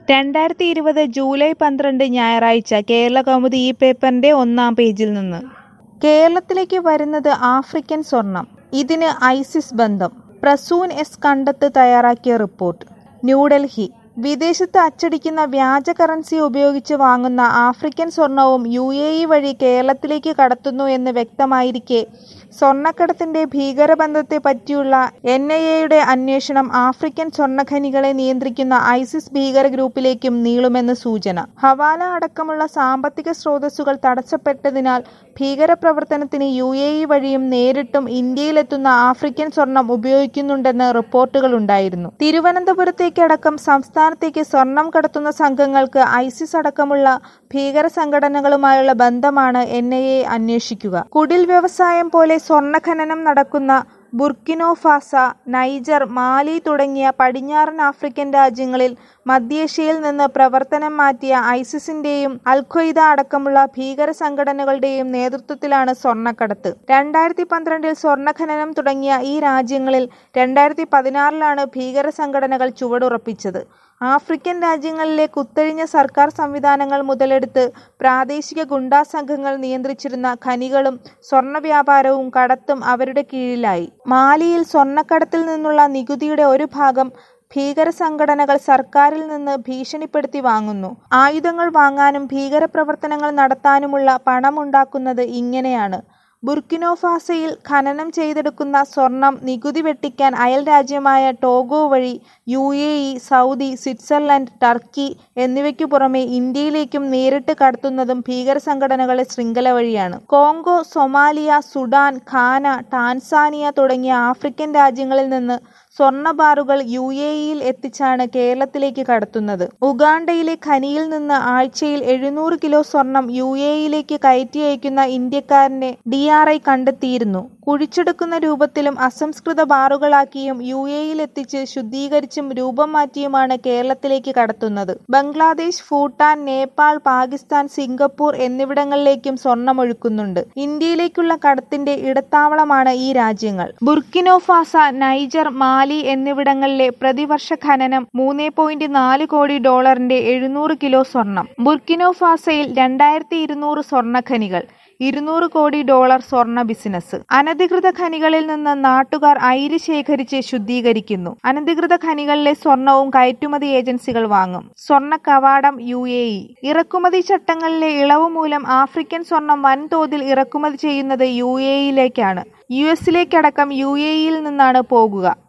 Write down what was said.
രണ്ടായിരത്തി ഇരുപത് ജൂലൈ പന്ത്രണ്ട് ഞായറാഴ്ച കേരളകൗമുദി ഈ പേപ്പറിന്റെ ഒന്നാം പേജിൽ നിന്ന് കേരളത്തിലേക്ക് വരുന്നത് ആഫ്രിക്കൻ സ്വർണം ഇതിന് ഐസിസ് ബന്ധം പ്രസൂൻ എസ് കണ്ടത്ത് തയ്യാറാക്കിയ റിപ്പോർട്ട് ന്യൂഡൽഹി വിദേശത്ത് അച്ചടിക്കുന്ന വ്യാജ കറൻസി ഉപയോഗിച്ച് വാങ്ങുന്ന ആഫ്രിക്കൻ സ്വർണവും യു എ ഇ വഴി കേരളത്തിലേക്ക് കടത്തുന്നു എന്ന് വ്യക്തമായിരിക്കെ സ്വർണ്ണക്കടത്തിന്റെ ഭീകരബന്ധത്തെ പറ്റിയുള്ള എൻ ഐ എയുടെ അന്വേഷണം ആഫ്രിക്കൻ സ്വർണ്ണഖനികളെ നിയന്ത്രിക്കുന്ന ഐസിസ് ഭീകര ഗ്രൂപ്പിലേക്കും നീളുമെന്ന് സൂചന ഹവാല അടക്കമുള്ള സാമ്പത്തിക സ്രോതസ്സുകൾ തടസ്സപ്പെട്ടതിനാൽ ഭീകരപ്രവർത്തനത്തിന് യു എ ഇ വഴിയും നേരിട്ടും ഇന്ത്യയിലെത്തുന്ന ആഫ്രിക്കൻ സ്വർണം ഉപയോഗിക്കുന്നുണ്ടെന്ന് റിപ്പോർട്ടുകളുണ്ടായിരുന്നു തിരുവനന്തപുരത്തേക്കടക്കം സംസ്ഥാനത്തേക്ക് സ്വർണം കടത്തുന്ന സംഘങ്ങൾക്ക് ഐസിസ് അടക്കമുള്ള ഭീകര സംഘടനകളുമായുള്ള ബന്ധമാണ് എൻ ഐ എ അന്വേഷിക്കുക കുടിൽ വ്യവസായം പോലെ സ്വർണ്ണ ഖനനം നടക്കുന്ന ബുർക്കിനോ ഫാസ നൈജർ മാലി തുടങ്ങിയ പടിഞ്ഞാറൻ ആഫ്രിക്കൻ രാജ്യങ്ങളിൽ മധ്യേഷ്യയിൽ നിന്ന് പ്രവർത്തനം മാറ്റിയ ഐസിസിന്റെയും അൽഖ്വയ്ദ അടക്കമുള്ള ഭീകര സംഘടനകളുടെയും നേതൃത്വത്തിലാണ് സ്വർണ്ണക്കടത്ത് രണ്ടായിരത്തി പന്ത്രണ്ടിൽ സ്വർണ്ണ ഖനനം തുടങ്ങിയ ഈ രാജ്യങ്ങളിൽ രണ്ടായിരത്തി പതിനാറിലാണ് ഭീകര സംഘടനകൾ ചുവടുറപ്പിച്ചത് ആഫ്രിക്കൻ രാജ്യങ്ങളിലെ കുത്തഴിഞ്ഞ സർക്കാർ സംവിധാനങ്ങൾ മുതലെടുത്ത് പ്രാദേശിക ഗുണ്ടാ സംഘങ്ങൾ നിയന്ത്രിച്ചിരുന്ന ഖനികളും സ്വർണ്ണ വ്യാപാരവും കടത്തും അവരുടെ കീഴിലായി മാലിയിൽ സ്വർണ്ണക്കടത്തിൽ നിന്നുള്ള നികുതിയുടെ ഒരു ഭാഗം ഭീകര സംഘടനകൾ സർക്കാരിൽ നിന്ന് ഭീഷണിപ്പെടുത്തി വാങ്ങുന്നു ആയുധങ്ങൾ വാങ്ങാനും ഭീകരപ്രവർത്തനങ്ങൾ നടത്താനുമുള്ള പണമുണ്ടാക്കുന്നത് ഇങ്ങനെയാണ് ബുർക്കിനോഫാസയിൽ ഖനനം ചെയ്തെടുക്കുന്ന സ്വർണം നികുതി വെട്ടിക്കാൻ അയൽ രാജ്യമായ ടോഗോ വഴി U A E Saudi Switzerland Turkey എന്നിവയ്ക്കു പുറമെ ഇന്ത്യയിലേക്കും നേരിട്ട് കടത്തുന്നതും ഭീകര സംഘടനകളുടെ ശൃംഖല വഴിയാണ് Congo Somalia Sudan Ghana Tanzania തുടങ്ങിയ ആഫ്രിക്കൻ രാജ്യങ്ങളിൽ നിന്ന് സ്വർണ്ണ ബാറുകൾ യു എ ഇയിൽ എത്തിച്ചാണ് കേരളത്തിലേക്ക് കടത്തുന്നത് ഉഗാണ്ടയിലെ ഖനിയിൽ നിന്ന് ആഴ്ചയിൽ എഴുന്നൂറ് കിലോ സ്വർണം യു എ ഇയിലേക്ക് കയറ്റി അയക്കുന്ന ഇന്ത്യക്കാരനെ ഡി ആർ ഐ കണ്ടെത്തിയിരുന്നു കുഴിച്ചെടുക്കുന്ന രൂപത്തിലും അസംസ്കൃത ബാറുകളാക്കിയും യു എയിൽ എത്തിച്ച് ശുദ്ധീകരിച്ചും രൂപം മാറ്റിയുമാണ് കേരളത്തിലേക്ക് കടത്തുന്നത് ബംഗ്ലാദേശ് ഭൂട്ടാൻ നേപ്പാൾ പാകിസ്ഥാൻ സിംഗപ്പൂർ എന്നിവിടങ്ങളിലേക്കും സ്വർണ്ണമൊഴുക്കുന്നുണ്ട് ഇന്ത്യയിലേക്കുള്ള കടത്തിന്റെ ഇടത്താവളമാണ് ഈ രാജ്യങ്ങൾ ബുർക്കിനോഫാസ നൈജർ മാലി എന്നിവിടങ്ങളിലെ പ്രതിവർഷ ഖനനം മൂന്ന് പോയിന്റ് നാല് കോടി ഡോളറിന്റെ എഴുന്നൂറ് കിലോ സ്വർണം ബുർക്കിനോഫാസയിൽ രണ്ടായിരത്തി ഇരുന്നൂറ് സ്വർണ്ണഖനികൾ ഇരുന്നൂറ് കോടി ഡോളർ സ്വർണ്ണ ബിസിനസ് അനധികൃത ഖനികളിൽ നിന്ന് നാട്ടുകാർ അയിര് ശേഖരിച്ച് ശുദ്ധീകരിക്കുന്നു അനധികൃത ഖനികളിലെ സ്വർണവും കയറ്റുമതി ഏജൻസികൾ വാങ്ങും സ്വർണ്ണ കവാടം യു എ ഇ ഇറക്കുമതി ചട്ടങ്ങളിലെ ഇളവ് മൂലം ആഫ്രിക്കൻ സ്വർണം വൻതോതിൽ ഇറക്കുമതി ചെയ്യുന്നത് യു എ ഇയിലേക്കാണ് യു എസിലേക്കടക്കം യു എ ഇയിൽ നിന്നാണ് പോകുക